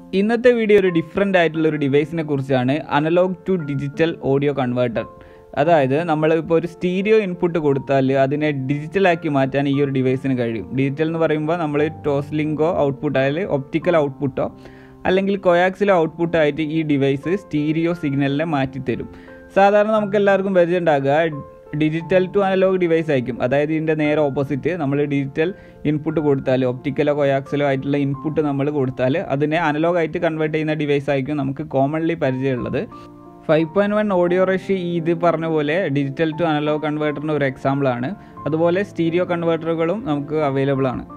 ഇന്നത്തെ വീഡിയോ ഒരു ഡിഫറെൻ്റ് ആയിട്ടുള്ള ഒരു ഡിവൈസിനെ കുറിച്ചാണ് analogue to digital audio converter അതായത് നമ്മൾ ഇപ്പോൾ ഒരു സ്റ്റീരിയോ ഇൻപുട്ട് കൊടുത്താൽ അതിനെ ഡിജിറ്റലാക്കി മാറ്റാൻ ഈ ഒരു ഡിവൈസിന് കഴിയും ഡിജിറ്റൽ എന്ന് പറയുമ്പോൾ നമ്മൾ ടോസ്ലിങ്കോ ഔട്ട്പുട്ട് അതായത് ഒപ്റ്റിക്കൽ ഔട്ട്പുട്ടോ അല്ലെങ്കിൽ കൊയാക്സിലോ ഔട്ട്പുട്ടായിട്ട് ഈ ഡിവൈസ് സ്റ്റീരിയോ സിഗ്നലിനെ മാറ്റിത്തരും സാധാരണ നമുക്ക് എല്ലാവർക്കും പരിചയം ഉണ്ടാകുക ഡിജിറ്റൽ ടു അനലോഗ് ഡിവൈസ് ആയിരിക്കും അതായത് ഇതിൻ്റെ നേരെ ഓപ്പോസിറ്റ് നമ്മൾ ഡിജിറ്റൽ ഇൻപുട്ട് കൊടുത്താൽ ഒപ്റ്റിക്കലോ കൊയാക്സിലോ ആയിട്ടുള്ള ഇൻപുട്ട് നമ്മൾ കൊടുത്താൽ അതിനെ അനലോഗ് ആയിട്ട് കൺവേർട്ട് ചെയ്യുന്ന ഡിവൈസ് ആയിരിക്കും നമുക്ക് കോമൺലി പരിചയമുള്ളത് ഫൈവ് പോയിൻറ്റ് വൺ ഓഡിയോ റഷ് ഇത് പറഞ്ഞ പോലെ ഡിജിറ്റൽ ടു അനലോഗ് കൺവേർട്ടറിന് ഒരു എക്സാമ്പിളാണ് അതുപോലെ സ്റ്റീരിയോ കൺവേർട്ടറുകളും നമുക്ക് അവൈലബിൾ ആണ്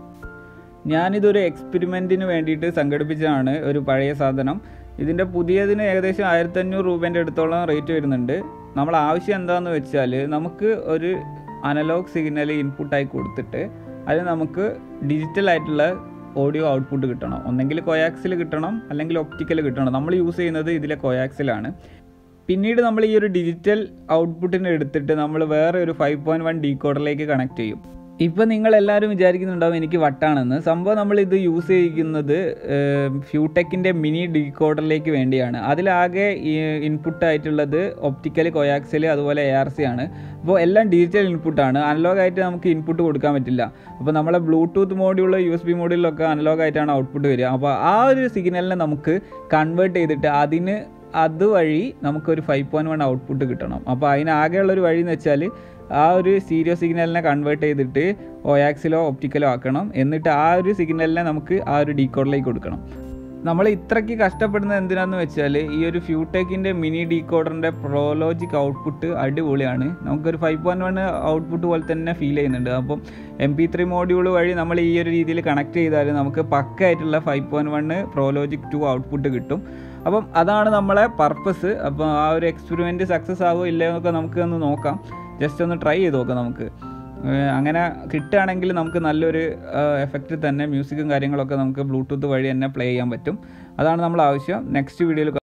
ഞാനിതൊരു എക്സ്പെരിമെൻറ്റിന് വേണ്ടിയിട്ട് സംഘടിപ്പിച്ചതാണ് ഒരു പഴയ സാധനം ഇതിൻ്റെ പുതിയതിന് ഏകദേശം ആയിരത്തഞ്ഞൂറ് രൂപേൻ്റെ അടുത്തോളം റേറ്റ് വരുന്നുണ്ട് നമ്മൾ ആവശ്യം എന്താണെന്ന് വെച്ചാൽ നമുക്ക് ഒരു അനലോഗ് സിഗ്നൽ ഇൻപുട്ടായി കൊടുത്തിട്ട് അത് നമുക്ക് ഡിജിറ്റൽ ആയിട്ടുള്ള ഓഡിയോ ഔട്ട്പുട്ട് കിട്ടണം ഒന്നെങ്കിൽ കൊയാക്സിൽ കിട്ടണം അല്ലെങ്കിൽ ഒപ്റ്റിക്കൽ കിട്ടണം നമ്മൾ യൂസ് ചെയ്യുന്നത് ഇതിലെ കൊയാക്സിലാണ് പിന്നീട് നമ്മൾ ഈ ഒരു ഡിജിറ്റൽ ഔട്ട്പുട്ടിനെ എടുത്തിട്ട് നമ്മൾ വേറെ ഒരു ഫൈവ് പോയിൻറ്റ് വൺ ഡീകോഡറിലേക്ക് കണക്ട് ചെയ്യും ഇപ്പം നിങ്ങൾ എല്ലാവരും വിചാരിക്കുന്നുണ്ടാവും എനിക്ക് വട്ടാണെന്ന് സംഭവം നമ്മൾ ഇത് യൂസ് ചെയ്യുന്നത് ഫ്യൂടെക്കിൻ്റെ മിനി ഡീകോഡറിലേക്ക് വേണ്ടിയാണ് അതിലാകെ ഇൻപുട്ട് ആയിട്ടുള്ളത് ഒപ്റ്റിക്കൽ കൊയാക്സിൽ അതുപോലെ എ ആർ സി ആണ് അപ്പോൾ എല്ലാം ഡിജിറ്റൽ ഇൻപുട്ടാണ് അനലോഗ് ആയിട്ട് നമുക്ക് ഇൻപുട്ട് കൊടുക്കാൻ പറ്റില്ല അപ്പോൾ നമ്മളെ ബ്ലൂടൂത്ത് മോഡ്യൂളോ യു എസ് ബി മോഡ്യൂളിലൊക്കെ അനലോഗ് ആയിട്ടാണ് ഔട്ട്പുട്ട് വരിക അപ്പോൾ ആ ഒരു സിഗ്നലിനെ നമുക്ക് കൺവേർട്ട് ചെയ്തിട്ട് അതിന് അതുവഴി നമുക്കൊരു ഫൈവ് പോയിൻറ്റ് വൺ ഔട്ട്പുട്ട് കിട്ടണം അപ്പോൾ അതിനാകെയുള്ള ഒരു വഴി എന്ന് വെച്ചാൽ ആ ഒരു സീരിയോ സിഗ്നലിനെ കൺവേർട്ട് ചെയ്തിട്ട് ഒയാക്സിലോ ഒപ്റ്റിക്കലോ ആക്കണം എന്നിട്ട് ആ ഒരു സിഗ്നലിനെ നമുക്ക് ആ ഒരു ഡീകോഡറിലേക്ക് കൊടുക്കണം നമ്മൾ ഇത്രയ്ക്ക് കഷ്ടപ്പെടുന്നത് എന്തിനാന്ന് വെച്ചാൽ ഈ ഒരു ഫ്യൂടെക്കിൻ്റെ മിനി ഡീകോഡറിൻ്റെ പ്രോലോജിക് ഔട്ട്പുട്ട് അടിപൊളിയാണ് നമുക്കൊരു ഫൈവ് പോയിൻറ്റ് വൺ ഔട്ട്പുട്ട് പോലെ തന്നെ ഫീൽ ചെയ്യുന്നുണ്ട് അപ്പം എം പി ത്രീ മോഡ്യൂൾ വഴി നമ്മൾ ഈ ഒരു രീതിയിൽ കണക്ട് ചെയ്താൽ നമുക്ക് പക്കായിട്ടുള്ള five point one Pro Logic two output കിട്ടും അപ്പം അതാണ് നമ്മളെ പർപ്പസ് അപ്പോൾ ആ ഒരു എക്സ്പെരിമെൻറ്റ് സക്സസ് ആകുമോ ഇല്ലയോ എന്നൊക്കെ നമുക്ക് ഒന്ന് നോക്കാം ജസ്റ്റ് ഒന്ന് ട്രൈ ചെയ്ത് നോക്കാം നമുക്ക് അങ്ങനെ കിട്ടുകയാണെങ്കിൽ നമുക്ക് നല്ലൊരു എഫക്റ്റ് തന്നെ മ്യൂസിക്കും കാര്യങ്ങളൊക്കെ നമുക്ക് ബ്ലൂടൂത്ത് വഴി തന്നെ പ്ലേ ചെയ്യാൻ പറ്റും അതാണ് നമ്മൾ ആവശ്യം നെക്സ്റ്റ് വീഡിയോയിൽ